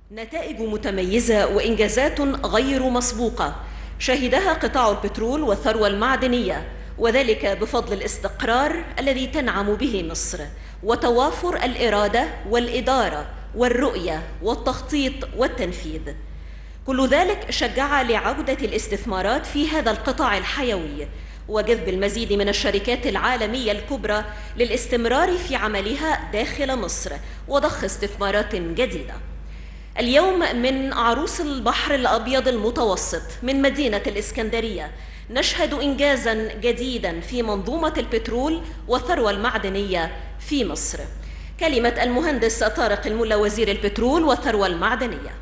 نتائج متميزة وإنجازات غير مسبوقة شهدها قطاع البترول والثروة المعدنية وذلك بفضل الاستقرار الذي تنعم به مصر وتوافر الإرادة والإدارة والرؤية والتخطيط والتنفيذ كل ذلك شجع لعودة الاستثمارات في هذا القطاع الحيوي وجذب المزيد من الشركات العالمية الكبرى للاستمرار في عملها داخل مصر وضخ استثمارات جديدة اليوم من عروس البحر الأبيض المتوسط من مدينة الإسكندرية نشهد إنجازا جديدا في منظومة البترول والثروة المعدنية في مصر كلمة المهندس طارق الملا وزير البترول والثروة المعدنية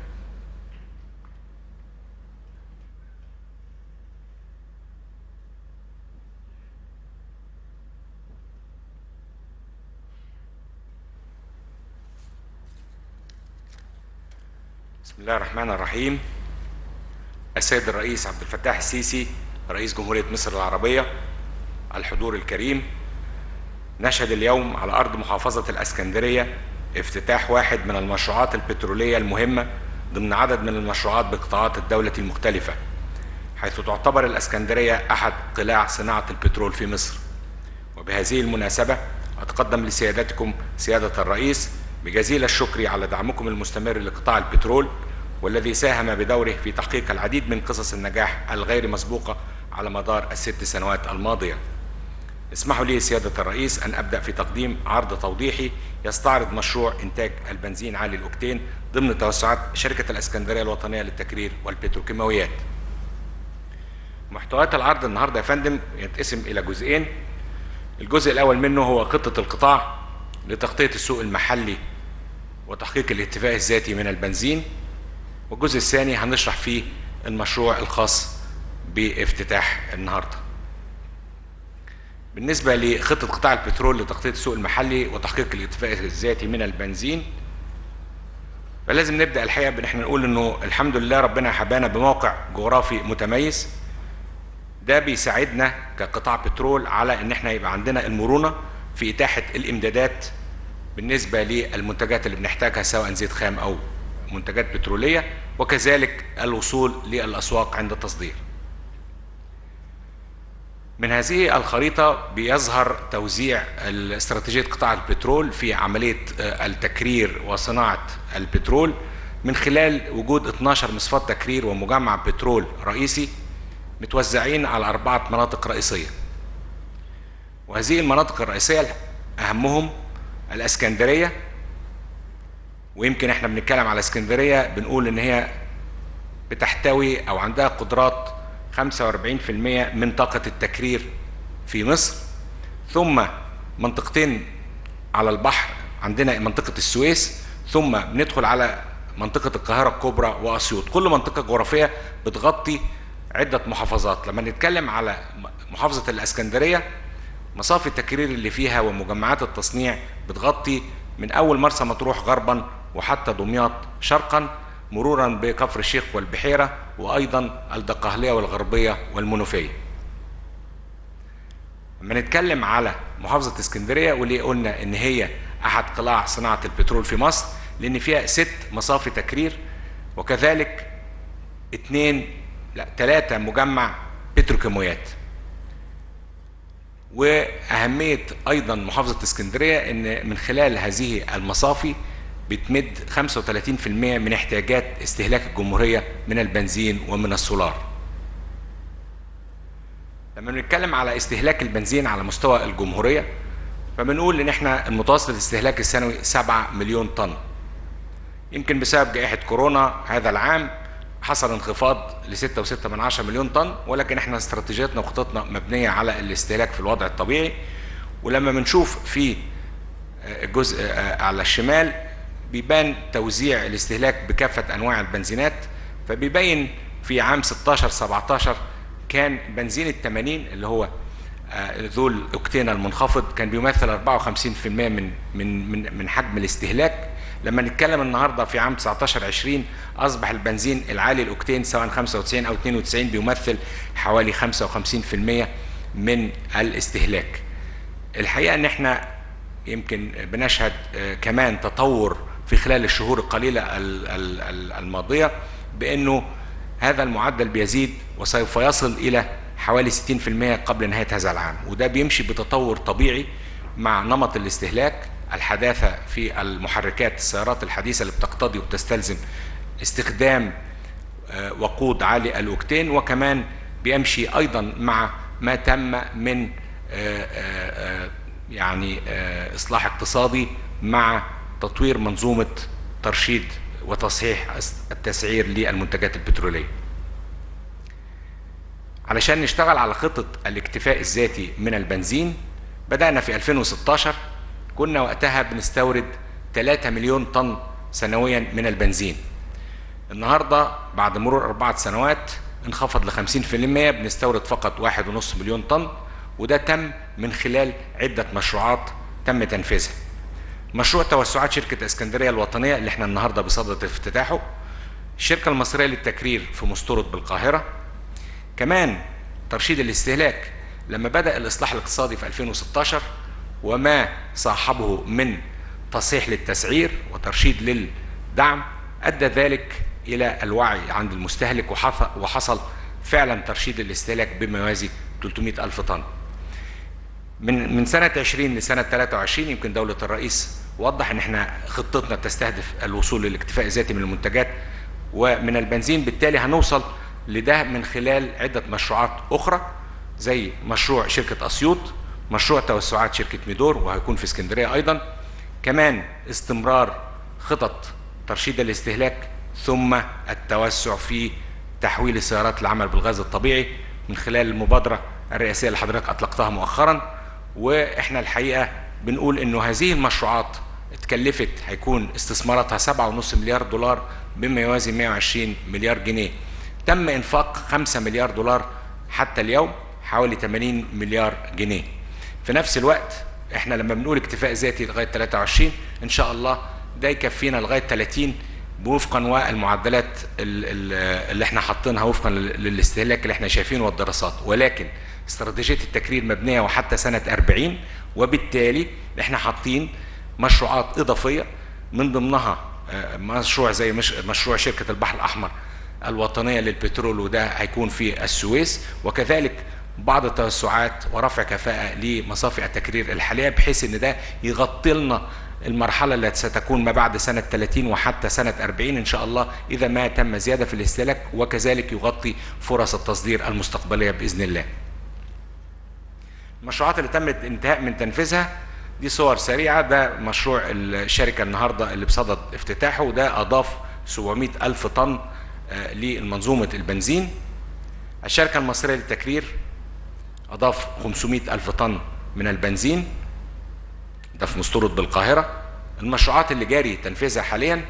بسم الله الرحمن الرحيم السيد الرئيس عبد الفتاح السيسي رئيس جمهورية مصر العربية الحضور الكريم نشهد اليوم على أرض محافظة الأسكندرية افتتاح واحد من المشروعات البترولية المهمة ضمن عدد من المشروعات بقطاعات الدولة المختلفة حيث تعتبر الأسكندرية أحد قلاع صناعة البترول في مصر وبهذه المناسبة أتقدم لسيادتكم سيادة الرئيس بجزيل الشكر على دعمكم المستمر لقطاع البترول والذي ساهم بدوره في تحقيق العديد من قصص النجاح الغير مسبوقة على مدار الست سنوات الماضية اسمحوا لي سيادة الرئيس أن أبدأ في تقديم عرض توضيحي يستعرض مشروع إنتاج البنزين عالي الأوكتين ضمن توسعات شركة الأسكندرية الوطنية للتكرير والبتروكيماويات محتويات العرض النهاردة يا فندم ينقسم إلى جزئين الجزء الأول منه هو خطة القطاع لتغطية السوق المحلي وتحقيق الاكتفاء الذاتي من البنزين والجزء الثاني هنشرح فيه المشروع الخاص بافتتاح النهارده. بالنسبة لخطة قطاع البترول لتغطية السوق المحلي وتحقيق الاكتفاء الذاتي من البنزين فلازم نبدأ الحقيقة بإن احنا نقول إنه الحمد لله ربنا حبانا بموقع جغرافي متميز ده بيساعدنا كقطاع بترول على إن احنا يبقى عندنا المرونة في إتاحة الإمدادات بالنسبة للمنتجات اللي بنحتاجها سواء زيت خام أو منتجات بترولية وكذلك الوصول للأسواق عند التصدير من هذه الخريطة بيظهر توزيع استراتيجية قطاع البترول في عملية التكرير وصناعة البترول من خلال وجود 12 مصفاة تكرير ومجمع بترول رئيسي متوزعين على أربعة مناطق رئيسية وهذه المناطق الرئيسية أهمهم الاسكندريه ويمكن احنا بنتكلم على اسكندريه بنقول ان هي بتحتوي او عندها قدرات 45% من طاقه التكرير في مصر ثم منطقتين على البحر عندنا منطقه السويس ثم بندخل على منطقه القاهره الكبرى واسيوط كل منطقه جغرافيه بتغطي عده محافظات لما نتكلم على محافظه الاسكندريه مصافي التكرير اللي فيها ومجمعات التصنيع بتغطي من اول مرسى مطروح غربا وحتى دمياط شرقا مرورا بكفر الشيخ والبحيره وايضا الدقهليه والغربيه والمنوفيه. لما نتكلم على محافظه اسكندريه واللي قلنا ان هي احد قلاع صناعه البترول في مصر لان فيها ست مصافي تكرير وكذلك اثنين لا ثلاثه مجمع بتروكيماويات. واهميه ايضا محافظه اسكندريه ان من خلال هذه المصافي بتمد 35% من احتياجات استهلاك الجمهوريه من البنزين ومن السولار. لما بنتكلم على استهلاك البنزين على مستوى الجمهوريه فبنقول ان احنا المتوسط الاستهلاك السنوي 7 مليون طن. يمكن بسبب جائحه كورونا هذا العام حصل انخفاض ل 6.6 من 10 مليون طن ولكن احنا استراتيجيتنا وخططنا مبنيه على الاستهلاك في الوضع الطبيعي ولما بنشوف في الجزء على الشمال بيبان توزيع الاستهلاك بكافه انواع البنزينات فبيبين في عام 16 17 كان بنزين ال 80 اللي هو ذو الاوكتين المنخفض كان بيمثل 54% من من من من حجم الاستهلاك لما نتكلم النهارده في عام 19 20 اصبح البنزين العالي الاوكتين سواء 95 او 92 بيمثل حوالي 55% من الاستهلاك. الحقيقه ان احنا يمكن بنشهد كمان تطور في خلال الشهور القليلة الماضية بأنه هذا المعدل بيزيد وسوف يصل إلى حوالي 60% قبل نهاية هذا العام وده بيمشي بتطور طبيعي مع نمط الاستهلاك الحداثة في المحركات السيارات الحديثة اللي بتقتضي وبتستلزم استخدام وقود عالي الأوكتين وكمان بيمشي أيضا مع ما تم من يعني إصلاح اقتصادي مع تطوير منظومة ترشيد وتصحيح التسعير للمنتجات البترولية علشان نشتغل على خطة الاكتفاء الذاتي من البنزين بدأنا في 2016 كنا وقتها بنستورد 3 مليون طن سنويا من البنزين النهاردة بعد مرور أربعة سنوات انخفض ل 50% بنستورد فقط واحد ونص مليون طن وده تم من خلال عدة مشروعات تم تنفيذها مشروع توسعات شركة اسكندرية الوطنية اللي احنا النهاردة بصدد افتتاحه الشركة المصرية للتكرير في مستورد بالقاهرة كمان ترشيد الاستهلاك لما بدأ الإصلاح الاقتصادي في 2016 وما صاحبه من تصحيح للتسعير وترشيد للدعم أدى ذلك إلى الوعي عند المستهلك وحصل فعلا ترشيد الاستهلاك بما يوازي 300 ألف طن من من سنة 20 لسنة 23 يمكن دولة الرئيس وضح ان احنا خطتنا تستهدف الوصول للاكتفاء الذاتي من المنتجات ومن البنزين بالتالي هنوصل لده من خلال عدة مشروعات أخرى زي مشروع شركة أسيوط مشروع توسعات شركة ميدور وهيكون في اسكندرية أيضا كمان استمرار خطط ترشيد الاستهلاك ثم التوسع في تحويل السيارات للعمل بالغاز الطبيعي من خلال المبادرة الرئاسية اللي حضرتك أطلقتها مؤخرا وإحنا الحقيقة بنقول إنه هذه المشروعات اتكلفت هيكون استثماراتها 7.5 مليار دولار بما يوازي 120 مليار جنيه تم إنفاق 5 مليار دولار حتى اليوم حوالي 80 مليار جنيه في نفس الوقت احنا لما بنقول اكتفاء ذاتي لغايه 23 ان شاء الله ده يكفينا لغايه 30 وفقا والمعدلات اللي احنا حاطينها وفقا للاستهلاك اللي احنا شايفينه والدراسات ولكن استراتيجيه التكرير مبنيه وحتى سنه 40 وبالتالي احنا حاطين مشروعات اضافيه من ضمنها مشروع زي مش مشروع شركه البحر الاحمر الوطنيه للبترول وده هيكون في السويس وكذلك بعض التوسعات ورفع كفاءة لمصافي التكرير الحالية بحيث ان ده يغطي لنا المرحلة التي ستكون ما بعد سنة 30 وحتى سنة 40 إن شاء الله إذا ما تم زيادة في الاستهلاك وكذلك يغطي فرص التصدير المستقبلية بإذن الله المشروعات اللي تم الانتهاء من تنفيذها دي صور سريعة ده مشروع الشركة النهاردة اللي بصدد افتتاحه وده أضاف 700 ألف طن لمنظومة البنزين الشركة المصرية للتكرير أضاف 500 ألف طن من البنزين ده في مستورد بالقاهرة المشروعات اللي جاري تنفيذها حاليا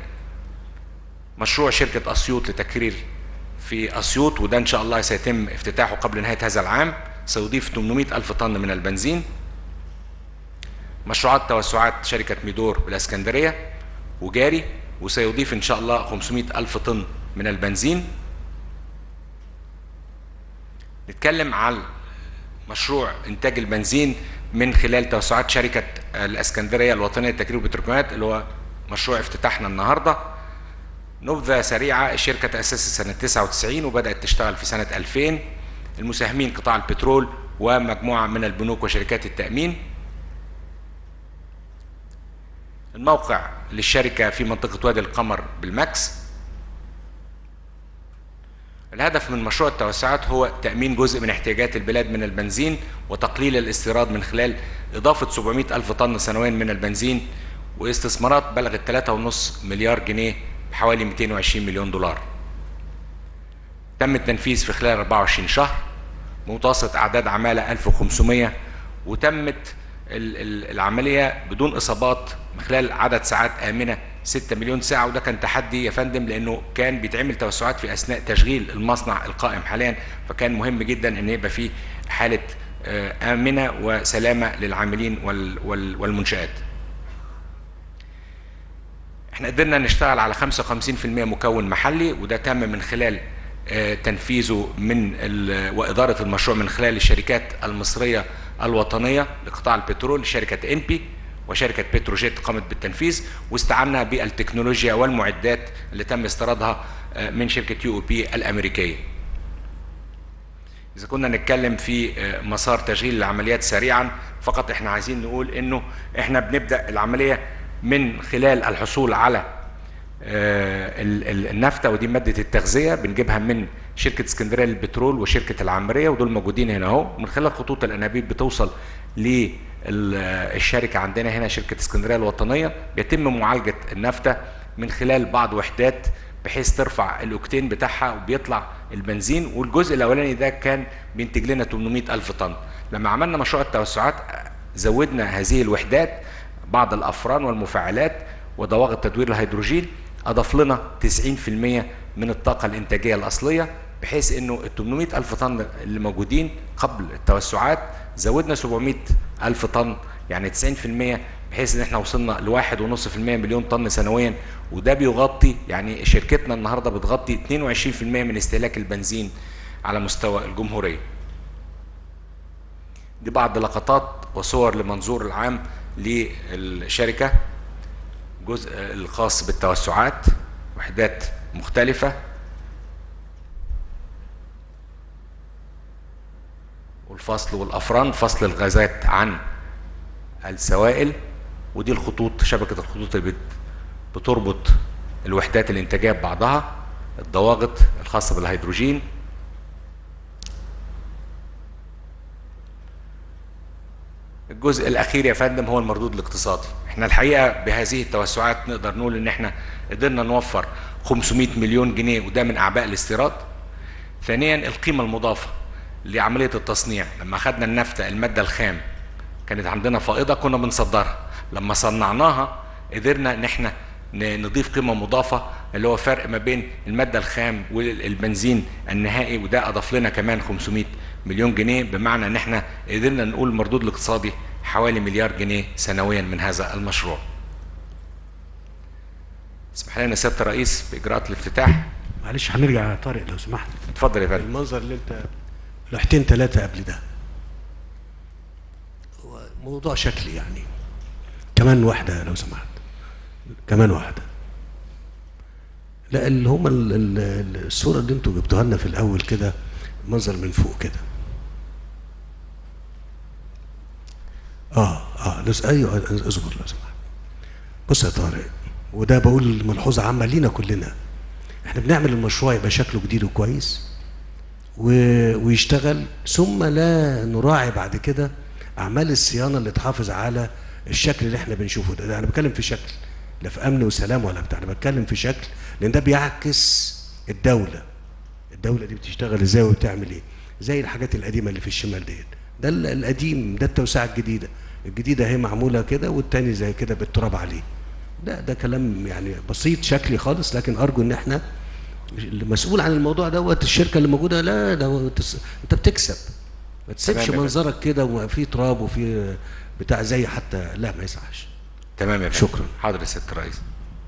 مشروع شركة أسيوط لتكرير في أسيوط وده إن شاء الله سيتم افتتاحه قبل نهاية هذا العام سيضيف 800 ألف طن من البنزين مشروعات توسعات شركة ميدور بالاسكندرية وجاري وسيضيف إن شاء الله 500 ألف طن من البنزين نتكلم على مشروع إنتاج البنزين من خلال توسعات شركة الاسكندرية الوطنية للتكرير والبتروكيماويات اللي هو مشروع افتتاحنا النهاردة نبذة سريعة الشركة تأسست سنة 99 وبدأت تشتغل في سنة 2000 المساهمين قطاع البترول ومجموعة من البنوك وشركات التأمين الموقع للشركة في منطقة وادي القمر بالماكس الهدف من مشروع التوسعات هو تأمين جزء من احتياجات البلاد من البنزين وتقليل الاستيراد من خلال إضافة 700 ألف طن سنويا من البنزين واستثمارات بلغت 3.5 مليار جنيه بحوالي 220 مليون دولار تم التنفيذ في خلال 24 شهر بمتوسط أعداد عمالة 1500 وتمت العملية بدون إصابات من خلال عدد ساعات آمنة 6 مليون ساعة وده كان تحدي يا فندم لأنه كان بيتعمل توسعات في أثناء تشغيل المصنع القائم حاليا فكان مهم جدا أن يبقى فيه حالة آمنة وسلامة للعاملين والمنشآت احنا قدرنا نشتغل على 55% مكون محلي وده تم من خلال تنفيذه من وإدارة المشروع من خلال الشركات المصرية الوطنية لقطاع البترول شركة انبي وشركة بتروجيت قامت بالتنفيذ واستعنا بالتكنولوجيا والمعدات اللي تم استيرادها آه، من شركة يو بي الأمريكية إذا كنا نتكلم في آه، مسار تشغيل العمليات سريعا فقط احنا عايزين نقول انه احنا بنبدأ العملية من خلال الحصول على آه، ال- ال- النفطة ودي مادة التغذية بنجيبها من شركة اسكندرية للبترول وشركة العمرية ودول موجودين هنا اهو من خلال خطوط الأنابيب بتوصل للشركة عندنا هنا شركة اسكندرية الوطنية بيتم معالجة النفطة من خلال بعض وحدات بحيث ترفع الاوكتين بتاعها وبيطلع البنزين والجزء الاولاني ده كان بينتج لنا 800 الف طن لما عملنا مشروع التوسعات زودنا هذه الوحدات بعض الافران والمفاعلات وضواغط تدوير الهيدروجين اضاف لنا 90% من الطاقه الانتاجيه الاصليه بحيث انه ال 800 الف طن اللي موجودين قبل التوسعات زودنا 700 الف طن يعني 90% بحيث ان احنا وصلنا لواحد ونص في المية مليون طن سنويا وده بيغطي يعني شركتنا النهارده بتغطي 22% من استهلاك البنزين على مستوى الجمهوريه. دي بعض لقطات وصور لمنظور العام للشركه جزء الخاص بالتوسعات وحدات مختلفه والفصل والافران فصل الغازات عن السوائل ودي الخطوط شبكه الخطوط اللي بت- بتربط الوحدات الانتاجيه ببعضها الضواغط الخاصه بالهيدروجين الجزء الاخير يا فندم هو المردود الاقتصادي احنا الحقيقه بهذه التوسعات نقدر نقول ان احنا قدرنا نوفر 500 مليون جنيه وده من اعباء الاستيراد ثانيا القيمه المضافه لعمليه التصنيع لما اخذنا النفط الماده الخام كانت عندنا فائضه كنا بنصدرها لما صنعناها قدرنا ان احنا ن- نضيف قيمه مضافه اللي هو فرق ما بين الماده الخام والبنزين النهائي وده اضاف لنا كمان 500 مليون جنيه بمعنى ان احنا قدرنا نقول المردود الاقتصادي حوالي مليار جنيه سنويا من هذا المشروع. اسمح لنا سياده الرئيس باجراءات الافتتاح معلش هنرجع يا طارق لو سمحت اتفضل يا فندم المنظر اللي انت لوحتين ثلاثة قبل ده هو موضوع شكلي يعني كمان واحدة لو سمحت كمان واحدة لا اللي هم ال- ال- ال- الصورة اللي انتوا جبتوها لنا في الأول كده منظر من فوق كده اه اه لس ايوه اصبر لو سمحت بص يا طارق وده بقول ملحوظة عامة لينا كلنا احنا بنعمل المشروع يبقى شكله جديد وكويس و... ويشتغل ثم لا نراعي بعد كده اعمال الصيانه اللي تحافظ على الشكل اللي احنا بنشوفه ده, ده انا بتكلم في شكل لا في امن وسلام ولا بتاع انا بتكلم في شكل لان ده بيعكس الدوله الدوله دي بتشتغل ازاي وبتعمل ايه زي الحاجات القديمه اللي في الشمال ديت ده ال- القديم ده التوسعه الجديده الجديده هي معموله كده والتاني زي كده بالتراب عليه ده ده كلام يعني بسيط شكلي خالص لكن ارجو ان احنا المسؤول عن الموضوع دوت الشركه اللي موجوده لا ده تس- انت بتكسب ما تسيبش تمام يا منظرك كده وفي تراب وفي بتاع زي حتى لا ما يصحش تمام يا فندم شكراً. حاضر يا سياده الرئيس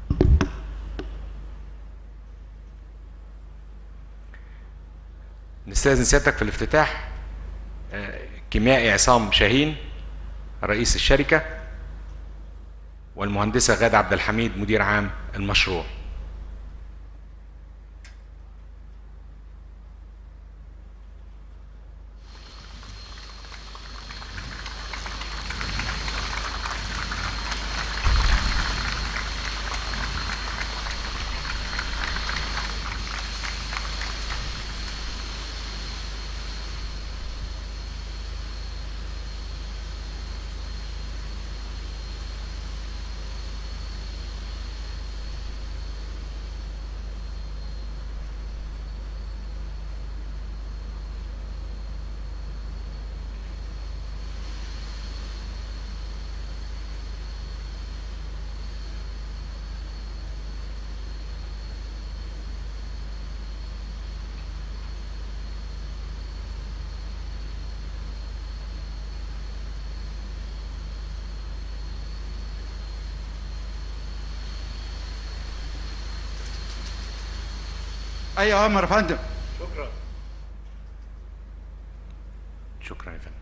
نستاذن سيادتك في الافتتاح آه، كيميائي عصام شاهين رئيس الشركه والمهندسه غاده عبد الحميد مدير عام المشروع ايوه يا عمر يا فندم شكرا يا فندم